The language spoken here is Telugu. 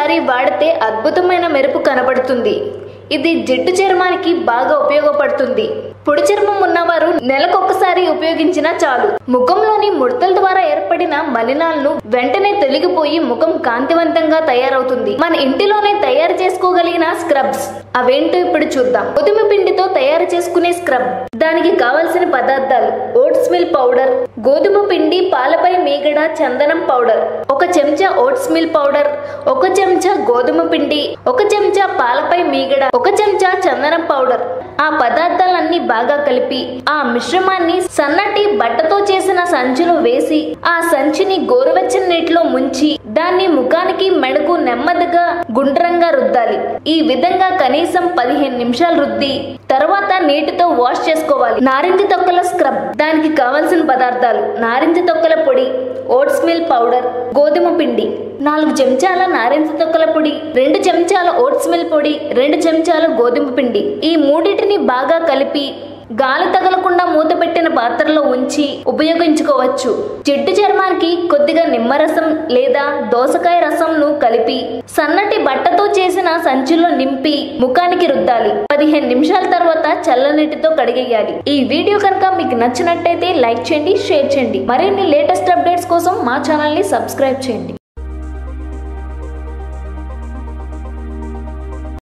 ఒకసారి వాడితే అద్భుతమైన మెరుపు కనబడుతుంది ఇది జిడ్డు చర్మానికి బాగా ఉపయోగపడుతుంది పొడి చర్మం ఉన్నవారు నెలకొకసారి ఉపయోగించినా చాలు ముఖంలోని ముడతల ద్వారా ఏర్పడిన మలినాలను వెంటనే తొలగిపోయి ముఖం కాంతివంతంగా తయారవుతుంది మన ఇంటిలోనే తయారు చేసుకోగలిగిన స్క్రబ్స్ అవేంటో ఇప్పుడు చూద్దాం గోధుమ పిండితో తయారు చేసుకునే స్క్రబ్ దానికి కావలసిన పదార్థాలు ఓట్స్ మిల్ పౌడర్ గోధుమ పిండి పాలపై మీగడ చందనం పౌడర్ ఒక చెంచా ఓట్స్ మిల్ పౌడర్ ఒక చెంచా గోధుమ పిండి ఒక చెంచా పాలపై మీగడ ఒక చెంచా చందనం పౌడర్ ఆ పదార్థాలన్నీ బాగా కలిపి ఆ మిశ్రమాన్ని సన్నటి బట్టతో చేసిన సంచిలో వేసి ఆ సంచిని గోరువెచ్చని నీటిలో ముంచి దాన్ని ముఖానికి మెడకు నెమ్మదిగా గుండ్రంగా రుద్దాలి ఈ విధంగా కనీసం పదిహేను నిమిషాలు రుద్ది తర్వాత నీటితో వాష్ చేసుకోవాలి నారింజ తొక్కల స్క్రబ్ దానికి కావలసిన పదార్థాలు నారింజ తొక్కల పొడి ఓట్స్ మిల్ పౌడర్ గోధుమ పిండి నాలుగు చెంచాల నారింజ తొక్కల పొడి రెండు చెంచాల ఓట్స్ మిల్ పొడి రెండు చెంచాల గోధుమ పిండి ఈ మూడింటిని బాగా కలిపి గాలి తగలకుండా మూత పెట్టిన పాత్రలో ఉంచి ఉపయోగించుకోవచ్చు జిడ్డు చర్మానికి కొద్దిగా నిమ్మరసం లేదా దోసకాయ రసంను కలిపి సన్నటి బట్టతో చేసిన సంచిలో నింపి ముఖానికి రుద్దాలి పదిహేను నిమిషాల తర్వాత చల్లనీటితో కడిగేయాలి ఈ వీడియో కనుక మీకు నచ్చినట్టయితే లైక్ చేయండి షేర్ చేయండి మరిన్ని లేటెస్ట్ అప్డేట్స్ కోసం మా ఛానల్ ని సబ్స్క్రైబ్ చేయండి